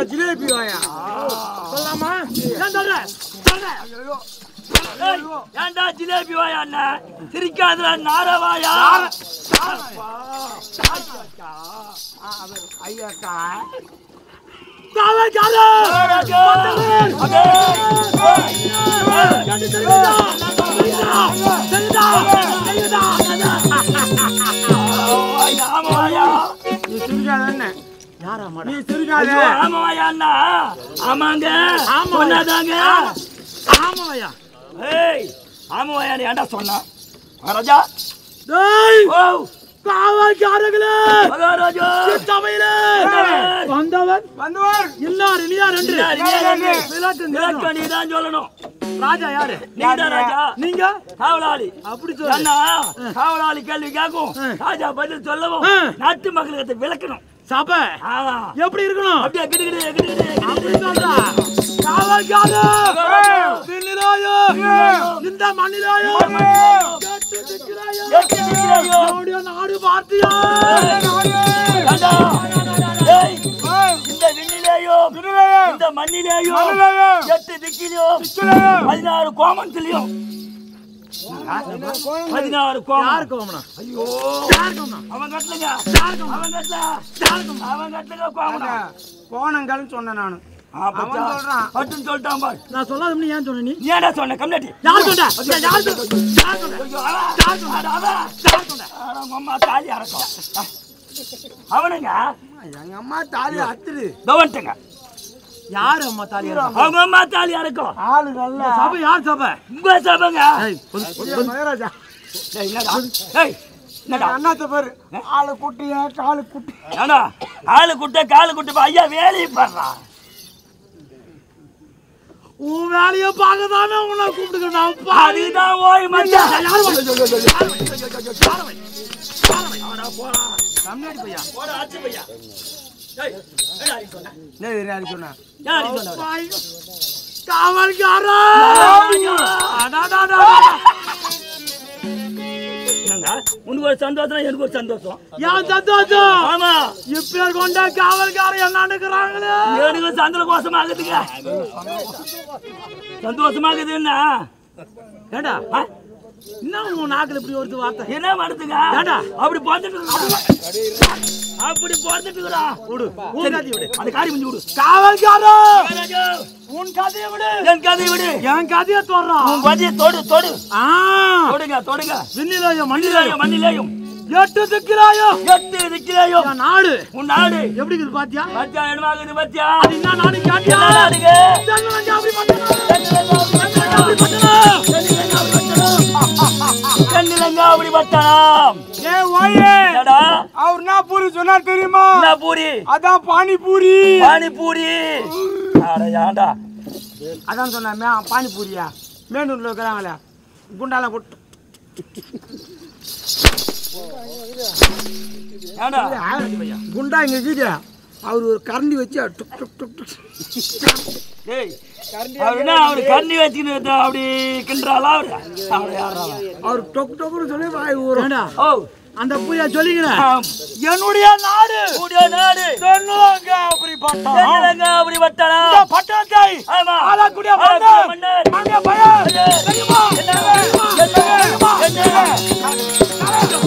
ஜிலேபி வாயா சொல்லாமா ஏன் சொல்ற சொல்ற ஏய், ஏன்டா ஜிலேபி வாயா அண்ணன் சிரிக்காதடா நாரவாயா ஐயாக்கா நீ சிரிக்காத என்ன நீ சிரிக்காத ஆமாவாயா அண்ணா ஆமாங்க ஆமா. சொன்னாதாங்க ஆமாயா ஏய் ஆமாவாயா நீ ஏன்டா சொன்னா ராஜா டேய் ஓ காவல்காரர்களே மகாராஜா சபையிலே வந்தவன் வந்தவர் இன்னார் இனியார் என்று இன்னார், இனியார் என்று. விளக்கம் விளக்கம் கேட்கணும். நீதான் சொல்லணும் ராஜா யாரு நீதான் ராஜா நீங்க காவலாளி அப்படி சொல்லு அண்ணா காவலாளி கேள்வி கேட்கும் ஆ. ராஜா பதில் சொல்லவும் ஆ. நாட்டு மக்களுக்கு அதை விளக்கணும் சபை ஆ. எப்படி இருக்கணும் அப்படியே கிடு கிடு கிடு கிடு அப்படி சொல்றா காவல்காரர் மகாராஜா. பின்னிலாயோ இந்த மண்ணிலாயோ கேட்டு நிற்கிறாயோ எட்டு நிற்கிறாயோ? நம்முடைய நாடு பார்த்தியா ராஜா. ஏய், இந்த விண்ணிலேயோ இந்த மண்ணிலேயோ எட்டு திக்கிலையும் பதினாறு கோமத்திலையும் பதினாறு கோமம் யாருக்கு கோமனா ஐயோ யாருக்கு கோமனா அவன் கட்டலங்க அவன் கட்டல அவன் கட்டலங்க கோமனம் போனங்கள்னு சொன்னேன் நானு ஆ, பச்சா. அவன் சொல்றான். பட்டுன்னு சொல்லிட்டான் பாரு நான் சொல்லாத நீ ஏன் சொன்ன நீ நீ ஏன்டா சொன்ன கம்னாட்டி யார் சொன்ன ஏய், யார் சொன்ன யார் சொன்ன ஐயோ, அவன். அட, அவன். அட, உங்க அம்மா தாலி அறக்கும் அவனுங்க எங்க அம்மா தாலி அத்துடு கவனிட்டுங்க யார் அம்மா தாலி அவங்க அம்மா தாலி அறக்கும் ஆளு நல்ல சபை யார் சபை உங்க சபங்க ஏய், கொஞ்சம், கொஞ்சம். மகாராஜா ஏய், என்னடா ஏய் என்னடா அண்ணாத்த பேரு ஆளு குட்டியா காலு குட்டி ஏண்டா ஆளு குட்டை காலு குட்டை ஐயா வேலையை பாடுறா உன் வேலையை பார்க்க தானே உன்னை கூப்பிட்டுக்கிறேன் அதுதான் ஓய் மச்சான் யார் வா- கம்னாடி பையா போடா ஆச்சு பையா ஏய் என்னடா நீ சொன்ன என்ன யாரு சொன்னா என்னடா நீ சொன்ன பாய். காவல்காரா அடாடாடா. என்னங்க உனக்கு ஒரு சந்தோஷம் எனக்கு ஒரு சந்தோஷம் ஏன் சந்தோஷம் ஆமா இப்பேர் கொண்ட காவல்காரன் என்ன நினைக்கிறாங்களே எனக்கு சந்தோஷமா ஆகுதுங்க சந்தோஷமாகுது என்ன ஏண்டா ஆ? என்ன உன் நாக்குல இப்படி ஒரு வார்த்தை என்ன பண்ணுதுங்க ஏண்டா? அப்படி பார்த்துட்டு அப்படி பார்த்துட்டு விடு உன் கதையை விடு அந்த காரி முடிஞ்சு விடு காவல்காரா மகாராஜா, உன் கதையை விடு என் கதையை விடு என் கதையை தோறா உன் பதியை தொடு தொடு ஆ தொடுங்க தொடுங்க விண்ணிலையோ மண்ணிலையோ மண்ணிலேயும் மண்ணிலேயும் எட்டு திக்கிறாயோ எட்டு திக்கிலேயும் என் நாடு உன் நாடு எப்படி இருக்குது பாத்தியா பத்தியா என்னமாகுது பத்தியா அது என்ன நாடு கேட்டியா என்ன நாடுங்க தென்னலங்கா அப்படி பண்ணணும் கண்ணிலங்க அப்படி பட்டணம் ஏ ஓயே என்னடா அவர் என்ன பூரி சொன்னார் தெரியுமா என்ன பூரி அதான் பானிபூரி பானிபூரி அட ஏன்டா அதான் சொன்னா பானிபூரியா மேனூர்ல இருக்கிறாங்களே குண்டால கொட்டு ஏன்டா குண்டா இங்க இருக்குது அவர் ஒரு கரண்டி வச்சு டுக் டுக் டுக் டுக் டேய் அவர் என்ன அவரு கண்ணி வச்சுக்கிட்டு அப்படி கிண்டுறாளா அவரு அவரு யாரா அவர் டொக் டொக்குன்னு சொல்லி வாய் ஊறும் ஏண்டா ஓ அந்த புயா சொல்லிக்கிறேன் ஆம். என்னுடைய நாடு கூடிய நாடு தென்னலங்கா அப்படி பட்டணம் கண்ணிலங்க அப்படி பட்டணம் இந்த பட்டணத்தை ஆமா ஆளக்கூடிய ஆளக்கூடிய மன்னர். மன்னர். அங்கே பயம் மன்னர். தெரியுமா என்ன? தெரியுமா? என்ன? தெரியுமா? என்ன?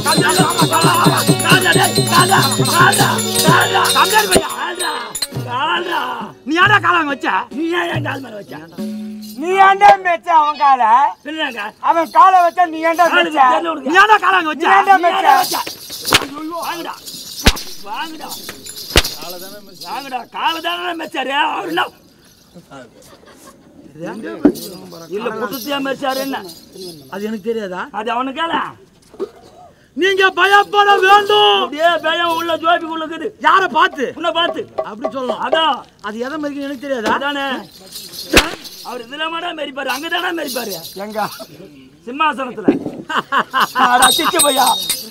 ராஜா, டேய், ராஜா, ராஜா, ராஜா. தந்தார் பையா. ராஜா, ராஜா. நீ ஏன்டா காலாங்க வச்ச நீ ஏன் என் கால் மேல வச்ச? நீ ஏன்டா மெச்ச அவன் கால என்னங்க? அவன் காலை வச்சா நீ ஏன்டா காலுக்கு மெச்ச தெரியல நீ உனக்கு. ஏன்டா காலாங்க வச்ச நீ ஏன்டா நீ ஏன் மெச்ச வச்ச? ஐயோ, வாங்குடா. வாங்குடா. வாங்குடா. காலை தானே மெச்சாரு. அவர் என்ன? இல்ல புதுசையா மெச்சாரு என்ன அது எனக்கு தெரியாதா அது அவனுக்கு கேள நீங்க பயப்பட வேண்டும் அப்படியே பயம் உள்ள ஜோபி உள்ள இருக்குது யார பார்த்து உன்னை பார்த்து அப்படி சொல்லலாம் அதான் அது எதை மாதிரி எனக்கு தெரியாதா அதானே அவர் இதுல மாடா மெரிப்பாரு அங்கதானே மெரிப்பாரு எங்க சிம்மாசனத்துல அடா, சிச்ச பையா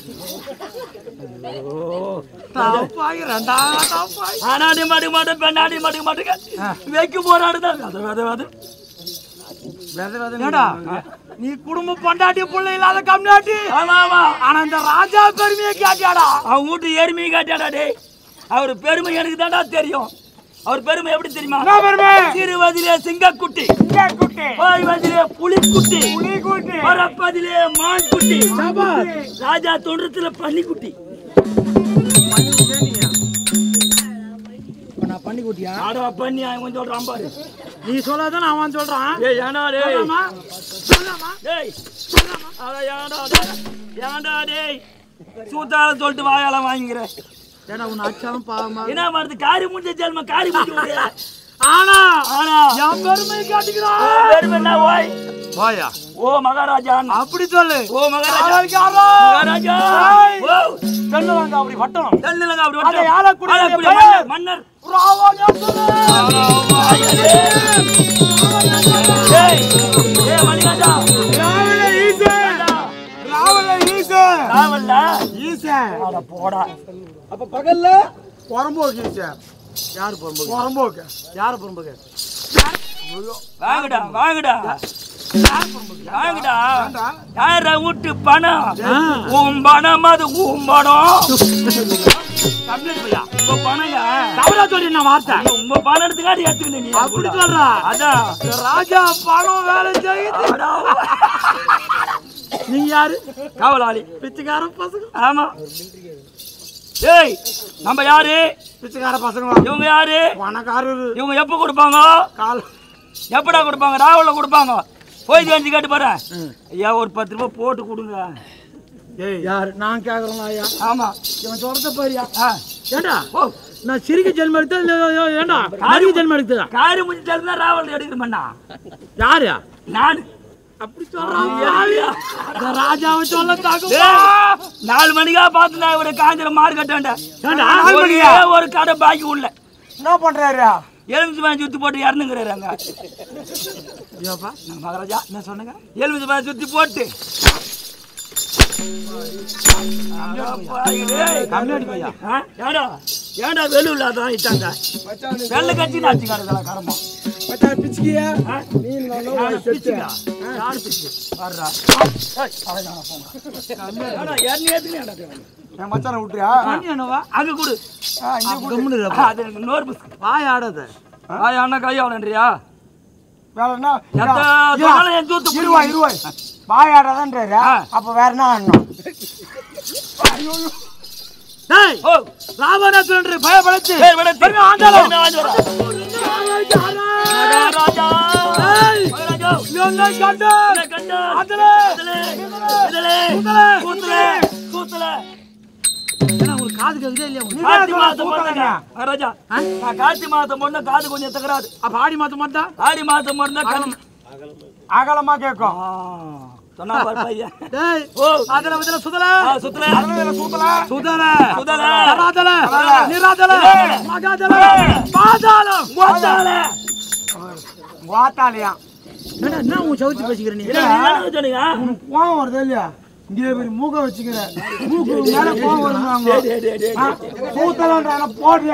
தப்பாகி ரெண்டாவது தப்பாகி ஆனாடி மாடு மாடு பெண்ணாடி மாடு மாட்டுங்க வைக்க போராடுதான் அது அது அது வெத வெத ஏடா நீ குடும்ப பொண்டாட்டி பிள்ளை இல்லாத கம்னாட்டி ஆமா ஆமா ஆனா இந்த ராஜா பெருமையை கேட்டியாடா அவன் வீட்டு எருமையை காட்டியாடா டேய் அவர் பெருமை எனக்கு தான்டா தெரியும் அவர் பெருமை எப்படி தெரியுமா என்ன பெருமை? சிறு வதிலே சிங்கக்குட்டி இங்க குட்டி. போய் வதிலே புலிக்குட்டி புலி குட்டி. பரப்பதிலே மான் குட்டி ராஜா தோன்றத்துல பன்னிக்குட்டி இப்ப நான் பண்ணி கூட்டியா ஆடவா பண்ணி அவன் கொஞ்சம் சொல்றான் பாரு நீ சொல்லாதானே அவன் சொல்றான் ஏய் ஏன்டா டேய் சொல்லாமா? சொல்லாமா? டேய் அட ஏன்டா டேய் ஏன்டா டேய் சூத்தால சொல்லிட்டு வாயால வாங்கிக்கிற ஏன்னா உன்னை அச்சாலும் பாவமா என்ன பண்ணுறது காரி முடிஞ்ச ஜென்ம காரி முடிஞ்சு ஆனா ஆனா என் பெருமை காட்டிக்கிறான் பெருமை என்ன ஓய் வாயா ஓ மகாராஜா அப்படி சொல்லு ஓ மகாராஜா அவருக்கு யாரோ? மகாராஜா ஏய். ஓ தென்னலங்க அப்படி வட்டணும். தென்னலங்க அப்படி அதை வட்டம். ஆளக்கூடிய ஆளக்கூடிய பெயர். மன்னர் ராவா ஞாபகம். ஏய் ஏய் மணிகண்டா ராவண ஈசன். ராவண ஈசன். ராவல்ல ஈசன். அட போடா அப்ப பகல்ல புறம்போக்கு ஈச்சா. யாரு புறம்போக்கு புறம்போக்கு யாரு புறம்போக்கு வாங்கடா வாங்கடா வாங்கடா யார வீட்டு பணம் உன் பணம் அது உன் பணம் கம்ப்ளைண்ட் பையா உங்க பணங்க தவறா சொல்லி நான் வார்த்தை உங்க பணம் எடுத்துக்காடி எடுத்துக்கிட்டு நீ அப்படி சொல்றா அதான் ராஜா பணம் வேலை செய்யுது அடா. நீங்க யாரு காவலாளி பிச்சைக்கார பசங்க ஆமா ஏய் நம்ம யாரு பிச்சைக்கார பசங்களா இவங்க யாரு பணக்காரரு இவங்க எப்ப கொடுப்பாங்க கால் எப்படா கொடுப்பாங்க ராவுல கொடுப்பாங்க போய் வந்து கேட்டு பாரு ஐயா ஒரு பத்து ரூபாய் போட்டு கொடுங்க ஏய் யார் நான் கேக்குறேன் ஐயா ஆமா இவன் சொல்றத பாரியா ஆ. ஏண்டா ஓ நான் சிரிக்க ஜென்மம் எடுத்தா இல்ல ஏண்டா நரிக்கு ஜென்மம் எடுத்ததா காரி முடிஞ்சு தெரிஞ்சா ராவல் எடுக்கணுமண்ணா யாரு நான் அப்படி சொல்றான் இந்த ராஜாவை சொல்ல தாக்கு ஏய், நாலு மணிக்கா பார்த்து நான் இவரை காஞ்சிர மாறு கட்டாண்ட ஏண்டா? நாலு மணிக்கா ஒரு கடை பாக்கி உள்ள என்ன பண்றாரு எலுமிச்சு மேன் சுத்தி போட்டு இறந்துங்கிறாரு அங்க ஐயோப்பா நான் மகாராஜா என்ன சொன்னங்க எலுமிச்சு மேன் சுத்தி போட்டு கம்மியாடி பையா ஆ? ஏண்டா ஏண்டா வெள்ளு இல்லாதான் இட்டாங்க வெள்ளை கட்சி நாச்சு கடை கரமா மச்சான் பிச்சுக்கியா ஆ? நீ யாரு பிச்சுக்கா? யாரு பிச்சு? வர்றா. ஏய், அவன் தானா போங்க. ஏண்டா, எண்ணெய் ஏத்துக்கினே ஏன்டா தேவன்? என் மச்சானை விட்டுறியா பண்ணி என்னவா அங்க கொடு. ஆ, இங்க கூட்டு. கம்முனு இரு ஆ, அப்பா. அது எனக்கு நோர் புஸ்கு. வாய் ஆடாத ஆ, அண்ணா கையாளன்றியா? வேற என்ன எத்த சொன்னாலும் என் சூத்து இருவா பிடிக்கும். இருவா வாயாடாதான்றாரு ஆ. அப்ப வேற என்ன ஆடணும் டேய் ஓ, ராமநாதன் பயப்படச்சு ஏய், விடு, திரும்பி ஆண்டாளம். திரும்பி வாங்கி வரா. மகாராஜா. ஏய். மகாராஜா. என்ன கண்டா என்ன கண்டா? அதுல. இதுல. இதுல. கூத்தல. கூத்தல. கூத்தல. என்ன உங்களுக்கு காது கேக்குதா இல்லையா உங்களுக்கு? கார்த்தி சொல்ல, மாசம் கூத்தலங்க. பொண்ணுங்க. மகாராஜா, நான் கார்த்தி மாசம் பொண்ணு காது கொஞ்சம் தகராறு அப்ப ஆடி மாத்தம் மாட்டா ஆடி மாசம் பொண்ணு கண் அகலமா கேட்கும் ஆ, சொன்னா பாரு பையன் டேய் ஓ அதுல வந்து சுதல ஆ, சுத்தல அதுல சூத்தல சுதல சுதல. தராதல தராதல. நிராதல மகாதல பாதாளம் கொத்தால. வாத்தாலியா என்ன என்ன உன் சவுத்தி பேசிக்கிற நீ என்ன என்ன சொன்னீங்க உனக்கு கோவம் வருது இல்லையா இங்கே பெரிய மூக்க வச்சுக்கிற மூக்கு மேல கோவம் வருவாங்க டேய், டேய், டேய், டேய். சூத்தலன்ற போடுறியா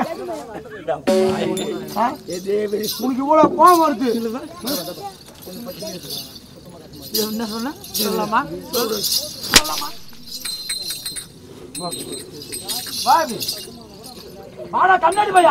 ஆ? உனக்கு இவ்வளவு கோவம் வருது என்ன சொன்ன சொல்லலாமா வாபி வாடா கண்ணாடி பையா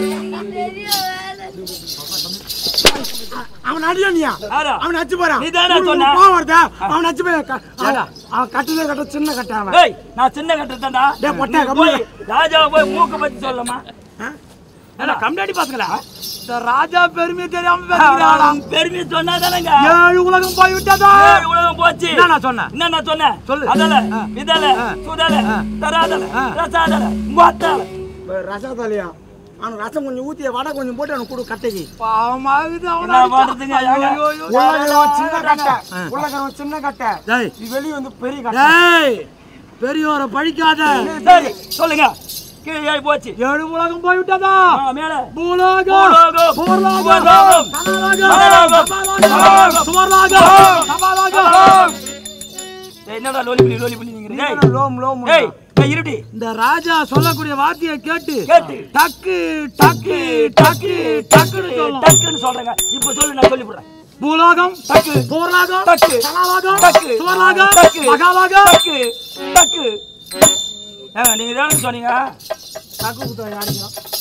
அவன் அடியானியா யாரா? அவன் அச்சு போறான் நீதானே உனக்கு சொன்ன? கோவம் வருதா அவன் அச்சு போய் ஏடா? அவன் கட்டிலே கட்ட சின்ன கட்ட அவன் ஏய் நான் சின்ன கட்டத்தாண்டா டேய், பொட்டை, நீ கம்முனு. போய் ராஜாவை போய் மூக்க பத்தி சொல்லமா என்ன கம்டாடி பாத்துக்கல இந்த ராஜா பெருமை தெரியாம பேசுகிறாளா பெருமை சொன்னாதானங்க ஏழு உலகம் போய் விட்டதா ஏழு உலகம் போச்சு என்ன நான் சொன்னேன் என்ன நான் சொன்னேன் சொல்லு. அதல ஆ. இதல ஆ. சுதல ஆ. தராதல ஆ. ரசாதல மொத்தால ரசத்தாலியா அவன் ரசம் கொஞ்சம் ஊத்திய வடை கொஞ்சம் போட்டு அவனுக்கு கொடு கட்டைக்கு பாவமாகுது என்ன பண்றதுங்க ஐயா? உள்ளகரம் சின்ன கட்டை உள்ளகரம் சின்ன கட்டை டேய் இது வெளிய வந்து பெரிய கட்டை டேய் பெரியோரை பழிக்காத சரி சொல்லுங்க கீழே ஏறி போச்சு ஏழு உலகம் போய் விட்டதா ஆ, மேல பூலோகம் பூலோகம், பூர்லோகம் பூலோகம், தனலோகம், தனலோகம், சபாலோகம், தனலோகம், சுவர்லோகம், சபாலோகம். ஏய், என்னடா லோலி பண்ணி லோலி பண்ணி நீங்க ஏய் லோம் லோம் ஏய் ஏய், இருடி இந்த ராஜா சொல்லக்கூடிய வார்த்தையை கேட்டு கேட்டு டக்கு டக்கு டக்கு டக்குன்னு சொல்லும் டக்குன்னு சொல்றேங்க இப்ப சொல்லு நான் சொல்லி போடுறேன் பூலோகம் டக்கு பூர்லோகம் டக்கு தனலோகம் டக்கு சுவர்லோகம் டக்கு மகாலோகம் டக்கு டக்கு ஏங்க நீங்க தானே சொன்னீங்க டக்கு குத்தா யாருக்கும்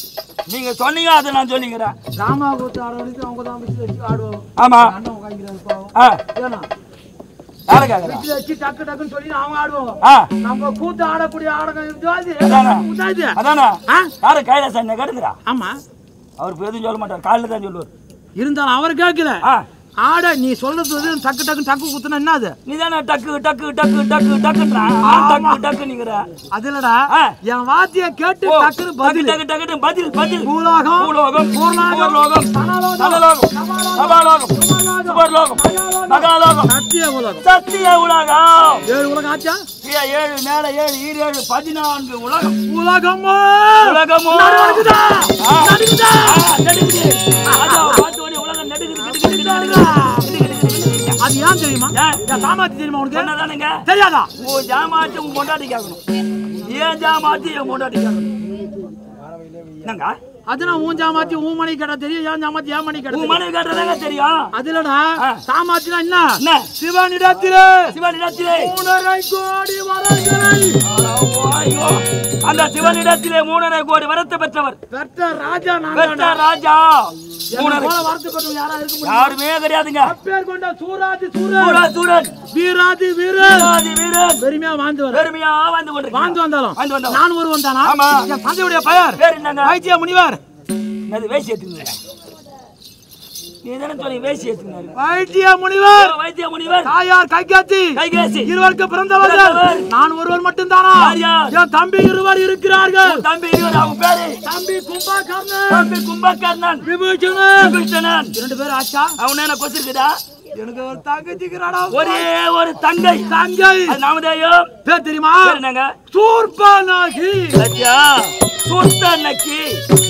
நீங்க சொன்னீங்க அதை நான் சொல்லிக்கிறேன் ராமா கூத்து ஆட வரைக்கும் அவங்க தான் வச்சு வச்சு ஆடுவோம் ஆமா அண்ணன் உட்காந்துக்கிறாரு பாவம் ஆ ஏன்னா யாரு கேக்குறா வச்சு வச்சு டக்கு டக்குன்னு சொல்லி அவங்க ஆடுவோம் ஆ நம்ம கூத்து ஆடக்கூடிய ஆடகம் ஜாதி அதானே. ஜாதி அதானே ஆ? யாரு கைலாசன் கடுக்குறா ஆமா அவர் இப்ப எதுவும் சொல்ல மாட்டார் காலையில தான் சொல்லுவார் இருந்தாலும் அவர் கேட்கல ஆ ஆட நீ சொல்றது வந்து டக்கு டக்கு டக்கு குத்துனா என்ன அது நீ தானே டக்கு டக்கு டக்கு டக்கு டக்குன்றா நான் டக்கு டக்கு நிக்கிற அது இல்லடா ஆ. என் வாத்திய கேட்டு ஓ, டக்குன்னு டக்கு பதில் டக்கு டக்குன்னு பதில் பதில் பூலோகம் பூலோகம் பூர்ணாகம், பூர்லோகம் தனலோகம், தனலோகம் சபாலோகம் சுபர்லோகம் மகாலோகம் சத்திய உலகம் சத்திய உலகம் ஏழு உலகம் ஆச்சா கீழே ஏழு மேல ஏழு ஈரேழு பதினான்கு உலகம் உலகமோ உலகமோ நடுங்குதா? ஆ. நடுங்குதா? ஆ, நடுங்குது. ராஜா பார்த்த உடனே உலகம் நடுங்குது, நடுங்குது, நடுங்குது, நடுங்குது, நடுங்குது, நடுங்குது. அது ஏன் தெரியுமா ஏன்? என் சாமாத்தி தெரியுமா உனக்கு என்னதானுங்க தெரியாதா உன் ஜாமாச்சு உன் பொண்டாட்டி கேட்கணும் ஏன் ஜாமாச்சு என் பொண்டாட்டி கேட்கணும் என்னங்க அது நான் உன் ஜாமாத்தி உன் மணி கேட்டா தெரியும் ஏன் ஜாமாத்தி ஏன் மணி கேட்டா உன் தெரியும். மனைவி கேட்டதாங்க தெரியும் அது இல்லடா ஆ. சாமாத்தினா என்ன என்ன சிவனிடத்திலே சிவனிடத்திலே மூணரை கோடி வரங்களை ஐயோ, அந்த சிவனிடத்திலே மூணரை கோடி வரத்தை பெற்றவர் பெற்ற ராஜா பெற்ற நான் ராஜா மூணரை போல வரத்து பெற்றவங்க யாரா இருக்க முடியும் யாருமே கிடையாதுங்க பேர் கொண்ட சூராதி சூரன் சூரா சூரன் வீராதி வீரன் வீராதி வீரன் பெருமையா வாழ்ந்து வர பெருமையா வந்து கொண்டு வாழ்ந்து வந்தாலும் வாழ்ந்து வந்தவன். நான் ஒருவன் தானா ஆமா. என் தந்தையுடைய பெயர் பேர் என்னங்க வைத்திய முனிவர் அது வேசி ஏத்துங்க நீ தானே சொல்லி வேசி ஏத்துங்க வைத்திய முனிவர் வைத்திய முனிவர் தாயார் கைகாத்தி கைகேசி இருவருக்கு பிறந்தவர்கள் பிறந்தவர். நான் ஒருவர் மட்டும்தானா யார் யார்? என் தம்பி இருவர் இருக்கிறார்கள் தம்பி இவர் அவன் பேரு தம்பி கும்பாகர்ணன் தம்பி கும்பகர்ணன் விபூஷணன் விபீஷணன் இரண்டு பேர் ஆச்சா அவன் என்ன கொசிருக்குதா எனக்கு ஒரு தங்கச்சிக்கிறாடா ஒரே ஒரு தங்கை தங்கை அது நாமதேயம் பேர் தெரியுமா பேர் என்னங்க சூர்பநாகி சத்யா சுத்த நக்கி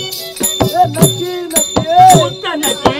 சுத்த நக்கி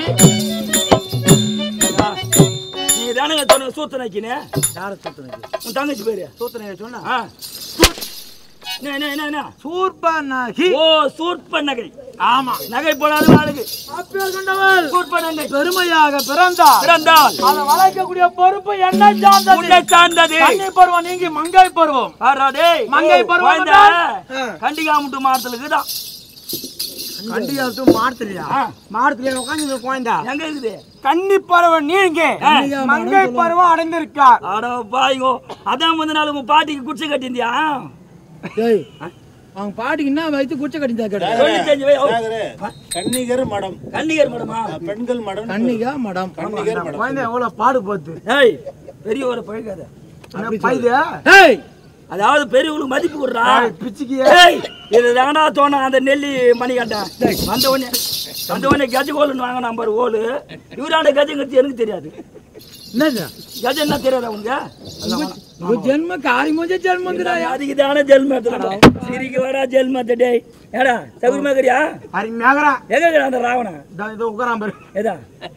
நீ தானுங்க சொன்ன சூத்த நக்கினே யார சூத்தனகி உன் தங்கச்சி பேரு சூத்தனகி சொன்னா ஆ சூ- என்ன, என்ன, என்ன, என்ன? சூர்பநாகி ஓ சூர்ப்ப நகை ஆமா நகை போடாத ஆளுக்கு அப்பேர் கொண்டவள் சூர்ப்ப நகை பெருமையாக பிறந்தார் பிறந்தால் அதை வளர்க்கக்கூடிய பொறுப்பு என்ன சார்ந்தது உன்னை சார்ந்தது கன்னி பருவம் நீங்கி மங்கை பருவம் பாராதே மங்கை பருவம் குழந்தை என்றால்? கண்டிகாமுட்டு மாரத்துலுக்கு தான் கண்டியாத்து மார்த்தலையா ஆ. மார்த்தலையா உட்காந்து குழந்தா எங்க இருக்குது கன்னி பருவம் நீங்க ஆ. மங்கை பருவம் அடைந்திருக்கார் அட பாய்ங்கோ அதான் முந்தின நாள் உங்க பாட்டிக்கு குடிச்சு கட்டிந்தியா டேய் அவங்க பாட்டிக்கு என்ன வைத்து குச்ச கட்டிந்தா கேட்ட சொல்லி செஞ்சு வை. ஓ, கன்னிகர் மடம் கன்னிகர் மேடமா பெண்கள் மடம் கண்ணிகா மடம் குழந்தை எவ்வளவு பாடு போத்து ஏய் பெரிய ஒரு பழக்காத பைது ஏய் அதாவது பெரியவங்களுக்கு மதிப்பு கொடுறா பிச்சுக்கு ஏய் இது தாண்டா தோணும் அந்த நெல்லி மணி கட்டேன் வந்த உடனே வந்த உடனே கஜ கோலுன்னு வாங்க நம்பர் ஓலு இவராண்ட கஜங்கிறது எனக்கு தெரியாது என்னது கஜ என்ன தெரியாது அவங்க உங்க ஜென்ம காரி மோஜ ஜென்மந்திரா அதுக்கு தானே ஜெல்மத்தடா சிரிக்க வாடா ஜெல்மத்த டேய் ஏடா சகுரமா கரியா அரி மேகரா எங்க இருக்கிற அந்த ராவணன் இதோ உட்காராம பாரு எதா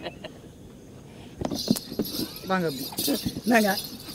வாங்க அப்படி. என்னங்க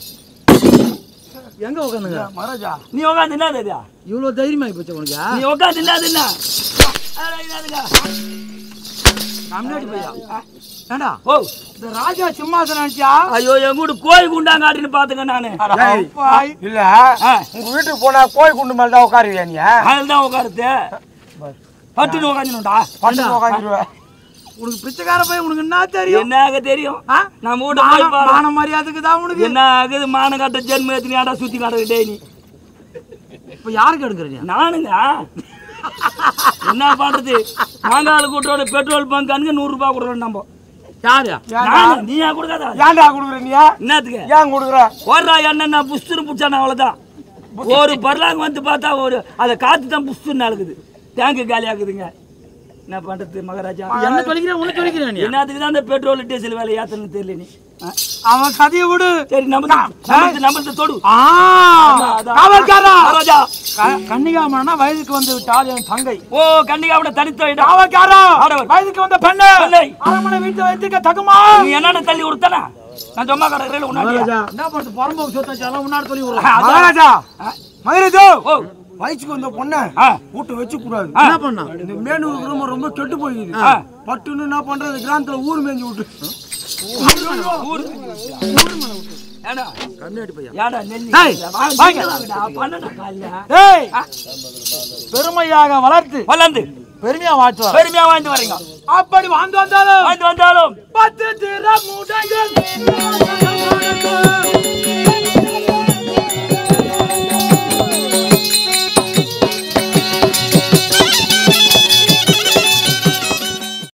எங்க உட்காந்துங்க மகாராஜா நீ உட்காந்து என்ன தெரியா இவ்வளவு தைரியமாயி போச்சு உனக்கு நீ உட்காந்து என்ன என்ன அட, இதானுங்க. தமிழ்நாடு பையா ஏண்டா ஓ இந்த ராஜா சிம்மாசனம் நினைச்சா ஐயோ என் கூட கோய் குண்டாங்க அப்படின்னு பாத்துங்க நானு இல்ல ஆ, உங்க வீட்டுக்கு போனா கோழி குண்டு மேல தான் உட்காருவியா நீ அதில் தான் உட்காருது பட்டுன்னு உட்காந்துடா பட்டு உட்காந்துருவ உனக்கு பிச்சைக்கார போய் உனக்கு என்ன தெரியும் என்ன தெரியும் ஆ? நம்ம வீட்டு போய் மான- பாரு. மான மரியாதைக்கு தான் உனக்கு என்ன ஆகுது மான கட்ட ஜென்ம எத்தனையாடா சுத்தி காட்டுறது டேய் நீ இப்ப யாருக்கு எடுக்கிறீங்க நானுங்க என்ன பண்றது மாங்கால கூட்டோட பெட்ரோல் பங்க் அனுங்க நூறு ரூபாய் கொடுக்குறோம் நம்ம யாரு நானு, நீயா கொடுக்காத ஏன்டா கொடுக்குற நீ என்னத்துக்கு ஏன் கொடுக்குற ஓடுறா என்ன புஸ்துன்னு பிடிச்சான அவ்வளவுதான் ஒரு பர்லாங்க வந்து பார்த்தா ஒரு அதை காத்து தான் புஸ்துன்னு நடக்குது டேங்கு காலி ஆகுதுங்க என்ன பண்றது மகாராஜா என்ன சொல்லிக்கிறேன் உன்ன சொல்லிக்கிறேன் நீ என்னத்துக்கு தான் அந்த பெட்ரோல் டீசல் வேலை ஏத்தணும்னு தெரியல நீ ஆ? அவன் கதையை விடு சரி நம்ம நம்ம நம்ம தொடு ஆ அதான். காவல்காரா மகாராஜா க- கன்னிகாமரனா வயதுக்கு வந்து விட்டால் என் தங்கை ஓ கண்டிக்காவிட தனித்த இடம் காவல்காரா ஆடவர். வயதுக்கு வந்த பெண்ணு பெண்ணை. அரமனை வீட்டு வைத்துக்க தகுமா நீ என்னென்ன தள்ளி கொடுத்தானா நான் சும்மா கடற்கரையில் உன்னாடியா என்ன பண்ணுறது புறம்போக்கு சொத்தாச்சாலும் முன்னாடி சொல்லி அதான். மகாராஜா மகாராஜா ஓ வயசுக்கு வந்த பொண்ணை ஆ வீட்டை வச்சு கூடாது ஆ. என்ன பண்ணா இந்த மேனூர் ரொம்ப ரொம்ப கெட்டு போயிடுது ஆ. பட்டுன்னு என்ன பண்றது கிராமத்துல ஊர் மேய்ஞ்சி விட்டு ஊர் ஏடா கம்மியாட்டி பையன் ஏடா நெல்லி ஏய், வாங்க, வாங்க. வாங்கடா, பண்ணடா காலையில ஏய் பெருமையாக வளர்த்து வளர்ந்து பெருமையா வாழ்த்து வர பெருமையா வாழ்ந்து வரீங்க அப்படி வாழ்ந்து வந்தாலும் வாழ்ந்து வந்தாலும் பத்து திற முடைகள்